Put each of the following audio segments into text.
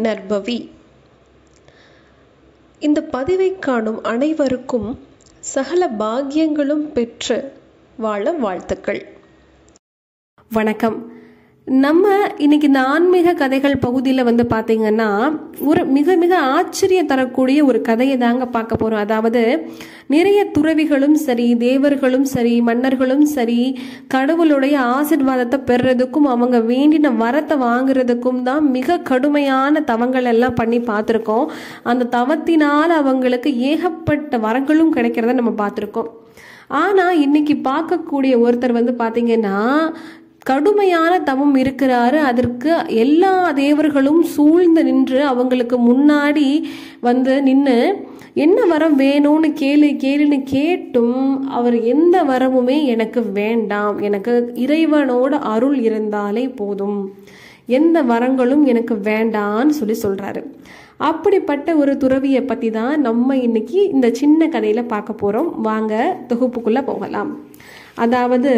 நற்பவி இந்த பதிவை காணும் அனைவருக்கும் சகல பாக்கியங்களும் பெற்று வாழ வாழ்த்துக்கள் வணக்கம் நம்ம இன்னைக்கு இந்த ஆன்மீக கதைகள் பகுதியில் வந்து பார்த்தீங்கன்னா ஒரு மிக மிக ஆச்சரிய தரக்கூடிய ஒரு கதையை தாங்க பார்க்க போகிறோம் அதாவது நிறைய துறவிகளும் சரி தேவர்களும் சரி மன்னர்களும் சரி கடவுளுடைய ஆசிர்வாதத்தை பெறுறதுக்கும் அவங்க வேண்டின வரத்தை வாங்குறதுக்கும் தான் மிக கடுமையான தவங்கள் எல்லாம் பண்ணி பார்த்துருக்கோம் அந்த தவத்தினால் அவங்களுக்கு ஏகப்பட்ட வரங்களும் கிடைக்கிறத நம்ம பார்த்துருக்கோம் ஆனால் இன்னைக்கு பார்க்கக்கூடிய ஒருத்தர் வந்து பார்த்தீங்கன்னா கடுமையான தவம் இருக்கிறாரு அதற்கு எல்லா தேவர்களும் சூழ்ந்து நின்று அவங்களுக்கு முன்னாடி வந்து நின்று என்ன வரம் வேணும்னு கேளு கேளுன்னு கேட்டும் அவர் எந்த வரமுமே எனக்கு வேண்டாம் எனக்கு இறைவனோட அருள் இருந்தாலே போதும் எந்த வரங்களும் எனக்கு வேண்டான்னு சொல்லி சொல்றாரு அப்படிப்பட்ட ஒரு துறவியை பற்றி தான் நம்ம இன்னைக்கு இந்த சின்ன கதையில் பார்க்க போகிறோம் வாங்க தொகுப்புக்குள்ளே போகலாம் அதாவது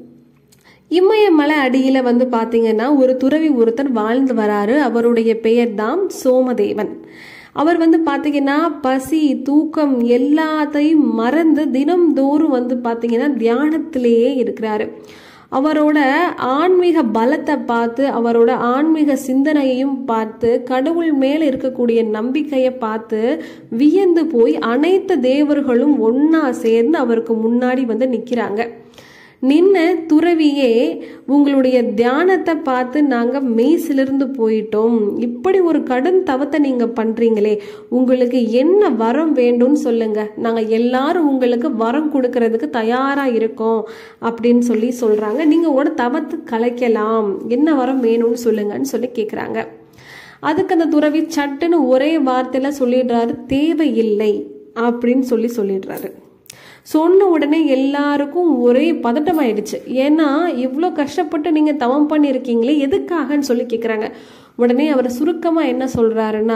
இமயமலை அடியில் வந்து பார்த்தீங்கன்னா ஒரு துறவி ஒருத்தர் வாழ்ந்து வராரு அவருடைய பெயர் தான் சோமதேவன் அவர் வந்து பார்த்தீங்கன்னா பசி தூக்கம் எல்லாத்தையும் மறந்து தினம்தோறும் வந்து பார்த்தீங்கன்னா தியானத்திலேயே இருக்கிறாரு அவரோட ஆன்மீக பலத்தை பார்த்து அவரோட ஆன்மீக சிந்தனையையும் பார்த்து கடவுள் மேலே இருக்கக்கூடிய நம்பிக்கையை பார்த்து வியந்து போய் அனைத்து தேவர்களும் ஒன்றா சேர்ந்து அவருக்கு முன்னாடி வந்து நிற்கிறாங்க நின்ன துறவியே உங்களுடைய தியானத்தை பார்த்து நாங்கள் மெய்சிலிருந்து போயிட்டோம் இப்படி ஒரு கடும் தவத்தை நீங்கள் பண்ணுறீங்களே உங்களுக்கு என்ன வரம் வேண்டும்னு சொல்லுங்க நாங்கள் எல்லாரும் உங்களுக்கு வரம் கொடுக்கறதுக்கு தயாராக இருக்கோம் அப்படின்னு சொல்லி சொல்கிறாங்க நீங்கள் உங்களோட தவத்தை கலைக்கலாம் என்ன வரம் வேணும்னு சொல்லுங்கன்னு சொல்லி கேட்குறாங்க அதுக்கு அந்த துறவி சட்டுன்னு ஒரே வார்த்தையில் சொல்லிடுறாரு தேவையில்லை அப்படின்னு சொல்லி சொல்லிடுறாரு சொன்ன உடனே எல்லாருக்கும் ஒரே பதட்டமாயிடுச்சு ஏன்னா இவ்வளோ கஷ்டப்பட்டு நீங்கள் தவம் பண்ணியிருக்கீங்களே எதுக்காகன்னு சொல்லி கேட்குறாங்க உடனே அவர் சுருக்கமாக என்ன சொல்கிறாருன்னா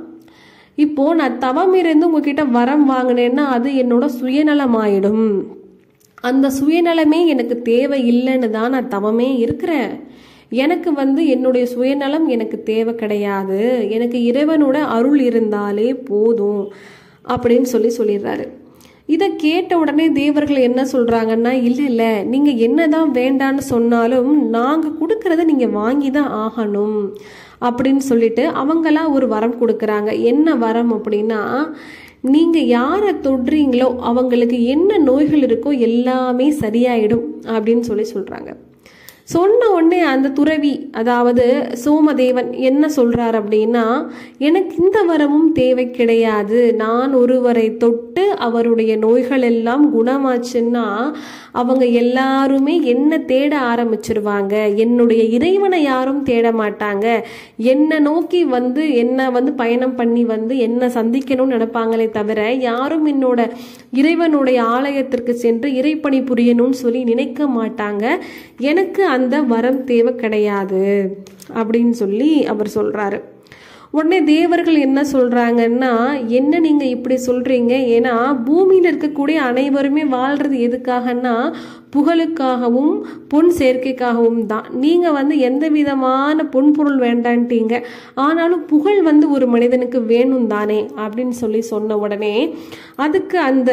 இப்போ நான் தவம் இருந்து உங்ககிட்ட வரம் வாங்கினேன்னா அது என்னோட சுயநலமாயிடும் அந்த சுயநலமே எனக்கு தேவை இல்லைன்னு தான் நான் தவமே இருக்கிறேன் எனக்கு வந்து என்னுடைய சுயநலம் எனக்கு தேவை கிடையாது எனக்கு இறைவனோட அருள் இருந்தாலே போதும் அப்படின்னு சொல்லி சொல்லிடுறாரு இதை கேட்ட உடனே தேவர்கள் என்ன சொல்றாங்கன்னா இல்லை இல்லை நீங்க என்னதான் வேண்டான்னு சொன்னாலும் நாங்க கொடுக்கறத நீங்க வாங்கி தான் ஆகணும் அப்படின்னு சொல்லிட்டு அவங்களா ஒரு வரம் கொடுக்குறாங்க என்ன வரம் அப்படின்னா நீங்க யாரை தொடுறீங்களோ அவங்களுக்கு என்ன நோய்கள் இருக்கோ எல்லாமே சரியாயிடும் அப்படின்னு சொல்லி சொல்றாங்க சொன்ன உடனே அந்த துறவி அதாவது சோமதேவன் என்ன சொல்றார் அப்படின்னா எனக்கு இந்த வரமும் தேவை கிடையாது நான் ஒருவரை தொட்டு அவருடைய நோய்கள் எல்லாம் குணமாச்சுன்னா அவங்க எல்லாருமே என்ன தேட ஆரம்பிச்சிருவாங்க என்னுடைய இறைவனை யாரும் தேட மாட்டாங்க என்னை நோக்கி வந்து என்ன வந்து பயணம் பண்ணி வந்து என்ன சந்திக்கணும்னு நினைப்பாங்களே தவிர யாரும் என்னோட இறைவனுடைய ஆலயத்திற்கு சென்று இறைப்பணி புரியணும்னு சொல்லி நினைக்க மாட்டாங்க எனக்கு அந்த வரம் தேவை கிடையாது அப்படின்னு சொல்லி அவர் சொல்றாரு உடனே தேவர்கள் என்ன சொல்றாங்கன்னா என்ன நீங்க இப்படி சொல்றீங்க ஏன்னா பூமியில இருக்கக்கூடிய அனைவருமே வாழ்றது எதுக்காகன்னா புகழுக்காகவும் பொன் சேர்க்கைக்காகவும் தான் நீங்க வந்து எந்த விதமான பொன் பொருள் வேண்டான்ட்டீங்க ஆனாலும் புகழ் வந்து ஒரு மனிதனுக்கு வேணும் தானே அப்படின்னு சொல்லி சொன்ன உடனே அதுக்கு அந்த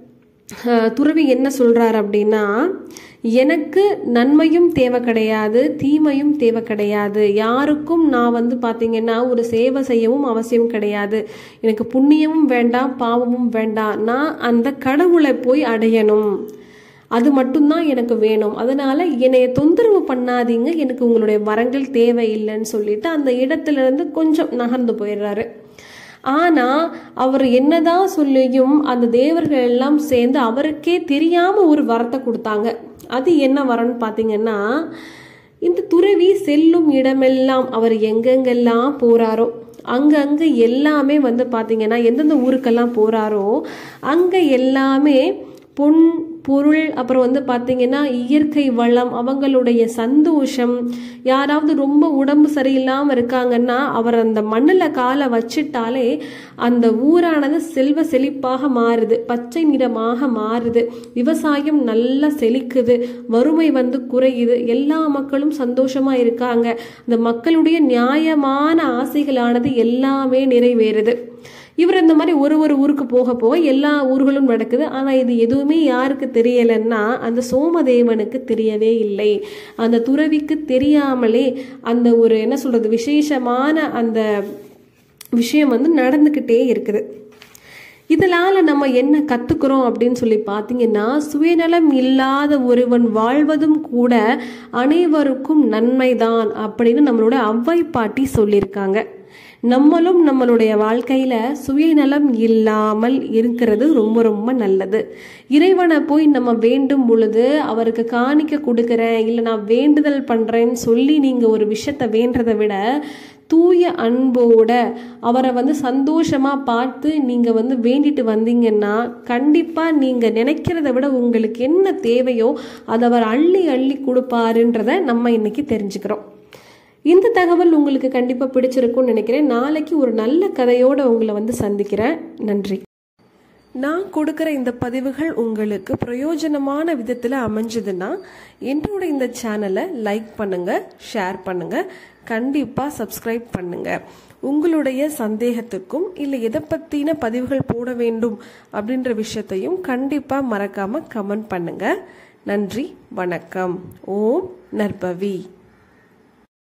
துறவி என்ன சொல்றாரு அப்படின்னா எனக்கு நன்மையும் தேவை கிடையாது தீமையும் தேவை கிடையாது யாருக்கும் நான் வந்து பார்த்தீங்கன்னா ஒரு சேவை செய்யவும் அவசியம் கிடையாது எனக்கு புண்ணியமும் வேண்டாம் பாவமும் வேண்டாம் நான் அந்த கடவுளை போய் அடையணும் அது மட்டும்தான் எனக்கு வேணும் அதனால என்னைய தொந்தரவு பண்ணாதீங்க எனக்கு உங்களுடைய வரங்கள் தேவையில்லைன்னு சொல்லிட்டு அந்த இடத்துல இருந்து கொஞ்சம் நகர்ந்து போயிடுறாரு ஆனா அவர் என்னதான் சொல்லியும் அந்த தேவர்கள் எல்லாம் சேர்ந்து அவருக்கே தெரியாம ஒரு வரத்தை கொடுத்தாங்க அது என்ன வரம்னு பார்த்தீங்கன்னா இந்த துறவி செல்லும் இடமெல்லாம் அவர் எங்கெங்கெல்லாம் போறாரோ அங்கங்க எல்லாமே வந்து பார்த்தீங்கன்னா எந்தெந்த ஊருக்கெல்லாம் போறாரோ அங்க எல்லாமே பொன் பொருள் அப்புறம் வந்து பார்த்தீங்கன்னா இயற்கை வளம் அவங்களுடைய சந்தோஷம் யாராவது ரொம்ப உடம்பு சரியில்லாமல் இருக்காங்கன்னா அவர் அந்த மண்ணில் காலை வச்சிட்டாலே அந்த ஊரானது செல்வ செழிப்பாக மாறுது பச்சை நிறமாக மாறுது விவசாயம் நல்லா செழிக்குது வறுமை வந்து குறையுது எல்லா மக்களும் சந்தோஷமா இருக்காங்க இந்த மக்களுடைய நியாயமான ஆசைகளானது எல்லாமே நிறைவேறுது இவர் இந்த மாதிரி ஒரு ஒரு ஊருக்கு போக போக எல்லா ஊர்களும் நடக்குது ஆனால் இது எதுவுமே யாருக்கு தெரியலைன்னா அந்த சோமதேவனுக்கு தெரியவே இல்லை அந்த துறவிக்கு தெரியாமலே அந்த ஒரு என்ன சொல்றது விசேஷமான அந்த விஷயம் வந்து நடந்துக்கிட்டே இருக்குது இதனால நம்ம என்ன கத்துக்கிறோம் அப்படின்னு சொல்லி பார்த்தீங்கன்னா சுயநலம் இல்லாத ஒருவன் வாழ்வதும் கூட அனைவருக்கும் நன்மைதான் அப்படின்னு நம்மளோட அவ்வை பாட்டி சொல்லியிருக்காங்க நம்மளும் நம்மளுடைய வாழ்க்கையில சுயநலம் இல்லாமல் இருக்கிறது ரொம்ப ரொம்ப நல்லது இறைவனை போய் நம்ம வேண்டும் பொழுது அவருக்கு காணிக்க கொடுக்குறேன் இல்லை நான் வேண்டுதல் பண்றேன்னு சொல்லி நீங்க ஒரு விஷயத்த வேண்டதை விட தூய அன்போட அவரை வந்து சந்தோஷமா பார்த்து நீங்க வந்து வேண்டிட்டு வந்தீங்கன்னா கண்டிப்பா நீங்க நினைக்கிறத விட உங்களுக்கு என்ன தேவையோ அதை அவர் அள்ளி அள்ளி கொடுப்பாருன்றத நம்ம இன்னைக்கு தெரிஞ்சுக்கிறோம் இந்த தகவல் உங்களுக்கு கண்டிப்பா பிடிச்சிருக்கும்னு நினைக்கிறேன் நாளைக்கு ஒரு நல்ல கதையோட உங்களை வந்து சந்திக்கிறேன் நன்றி நான் கொடுக்குற இந்த பதிவுகள் உங்களுக்கு பிரயோஜனமான விதத்தில் அமைஞ்சதுன்னா என்னோட இந்த சேனலை லைக் பண்ணுங்க ஷேர் பண்ணுங்க கண்டிப்பாக சப்ஸ்கிரைப் பண்ணுங்க உங்களுடைய சந்தேகத்துக்கும் இல்லை எதை பற்றின பதிவுகள் போட வேண்டும் அப்படின்ற விஷயத்தையும் கண்டிப்பாக மறக்காமல் கமெண்ட் பண்ணுங்க நன்றி வணக்கம் ஓம் நற்பவி